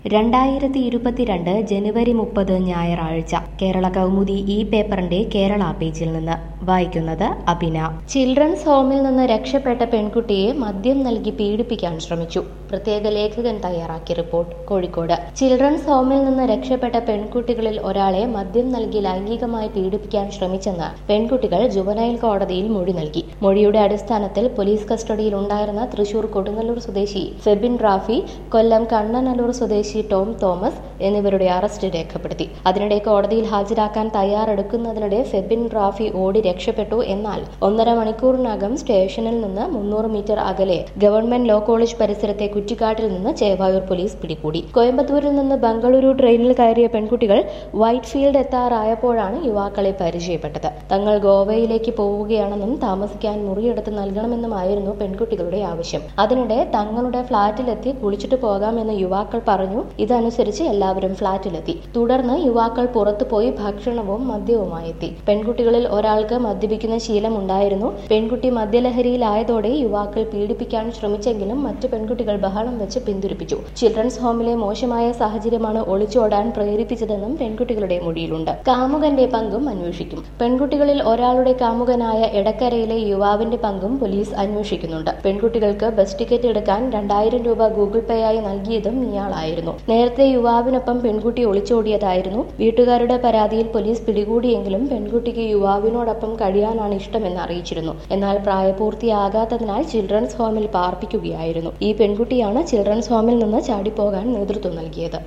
രണ്ടായിരത്തി ഇരുപത്തിരണ്ട് ജനുവരി മുപ്പത് ഞായറാഴ്ച കേരള കൗമുദി ഈ പേപ്പറിന്റെ കേരള പേജിൽ നിന്ന് വായിക്കുന്നത് അഭിന ചിൽഡ്രൻസ് ഹോമിൽ നിന്ന് രക്ഷപ്പെട്ട പെൺകുട്ടിയെ മദ്യം നൽകി പീഡിപ്പിക്കാൻ ശ്രമിച്ചു പ്രത്യേക ലേഖകൻ തയ്യാറാക്കിയ റിപ്പോർട്ട് കോഴിക്കോട് ചിൽഡ്രൻസ് ഹോമിൽ നിന്ന് രക്ഷപ്പെട്ട പെൺകുട്ടികളിൽ ഒരാളെ മദ്യം നൽകി ലൈംഗികമായി പീഡിപ്പിക്കാൻ ശ്രമിച്ചെന്ന് പെൺകുട്ടികൾ ജുവനൈൽ കോടതിയിൽ മൊഴി നൽകി മൊഴിയുടെ അടിസ്ഥാനത്തിൽ പോലീസ് കസ്റ്റഡിയിൽ ഉണ്ടായിരുന്ന തൃശൂർ കൊടുങ്ങല്ലൂർ സ്വദേശി ഫെബിൻ റാഫി കൊല്ലം കണ്ണനല്ലൂർ സ്വദേശി ടോം തോമസ് എന്നിവരുടെ അറസ്റ്റ് രേഖപ്പെടുത്തി അതിനിടെ കോടതിയിൽ ഹാജരാക്കാൻ തയ്യാറെടുക്കുന്നതിനിടെ ഫെബിൻ റാഫി ഓടി രക്ഷപ്പെട്ടു എന്നാൽ ഒന്നര മണിക്കൂറിനകം സ്റ്റേഷനിൽ നിന്ന് മുന്നൂറ് മീറ്റർ അകലെ ഗവൺമെന്റ് ലോ കോളേജ് പരിസരത്തെ കുറ്റിക്കാട്ടിൽ നിന്ന് ചേവായൂർ പോലീസ് പിടികൂടി കോയമ്പത്തൂരിൽ നിന്ന് ബംഗളൂരു ട്രെയിനിൽ കയറിയ പെൺകുട്ടികൾ വൈറ്റ് ഫീൽഡ് എത്താറായപ്പോഴാണ് യുവാക്കളെ പരിചയപ്പെട്ടത് തങ്ങൾ ഗോവയിലേക്ക് പോവുകയാണെന്നും താമസിക്കാൻ മുറിയെടുത്ത് നൽകണമെന്നുമായിരുന്നു പെൺകുട്ടികളുടെ ആവശ്യം അതിനിടെ തങ്ങളുടെ ഫ്ളാറ്റിലെത്തി കുളിച്ചിട്ട് പോകാമെന്ന് യുവാക്കൾ പറഞ്ഞു ഇതനുസരിച്ച് എല്ലാവരും ഫ്ളാറ്റിലെത്തി തുടർന്ന് യുവാക്കൾ പുറത്തുപോയി ഭക്ഷണവും മദ്യവുമായി എത്തി പെൺകുട്ടികളിൽ ഒരാൾക്ക് മദ്യപിക്കുന്ന ശീലമുണ്ടായിരുന്നു പെൺകുട്ടി മദ്യലഹരിയിലായതോടെ യുവാക്കൾ പീഡിപ്പിക്കാൻ ശ്രമിച്ചെങ്കിലും മറ്റു പെൺകുട്ടികൾ ബഹളം വെച്ച് പിന്തിരിപ്പിച്ചു ചിൽഡ്രൻസ് ഹോമിലെ മോശമായ സാഹചര്യമാണ് ഒളിച്ചോടാൻ പ്രേരിപ്പിച്ചതെന്നും പെൺകുട്ടികളുടെ മൊഴിയിലുണ്ട് കാമുകന്റെ പങ്കും അന്വേഷിക്കും പെൺകുട്ടികളിൽ ഒരാളുടെ കാമുകനായ എടക്കരയിലെ യുവാവിന്റെ പങ്കും പോലീസ് അന്വേഷിക്കുന്നുണ്ട് പെൺകുട്ടികൾക്ക് ബസ് ടിക്കറ്റ് എടുക്കാൻ രണ്ടായിരം രൂപ ഗൂഗിൾ പേ ആയി നൽകിയതും ഇയാളായിരുന്നു നേരത്തെ യുവാവിനൊപ്പം പെൺകുട്ടി ഒളിച്ചോടിയതായിരുന്നു വീട്ടുകാരുടെ പരാതിയിൽ പോലീസ് പിടികൂടിയെങ്കിലും പെൺകുട്ടിക്ക് യുവാവിനോടൊപ്പം കഴിയാനാണ് ഇഷ്ടമെന്ന് അറിയിച്ചിരുന്നു എന്നാൽ പ്രായപൂർത്തിയാകാത്തതിനാൽ ചിൽഡ്രൻസ് ഹോമിൽ പാർപ്പിക്കുകയായിരുന്നു ഈ പെൺകുട്ടിയാണ് ചിൽഡ്രൻസ് ഹോമിൽ നിന്ന് ചാടിപ്പോകാൻ നേതൃത്വം നൽകിയത്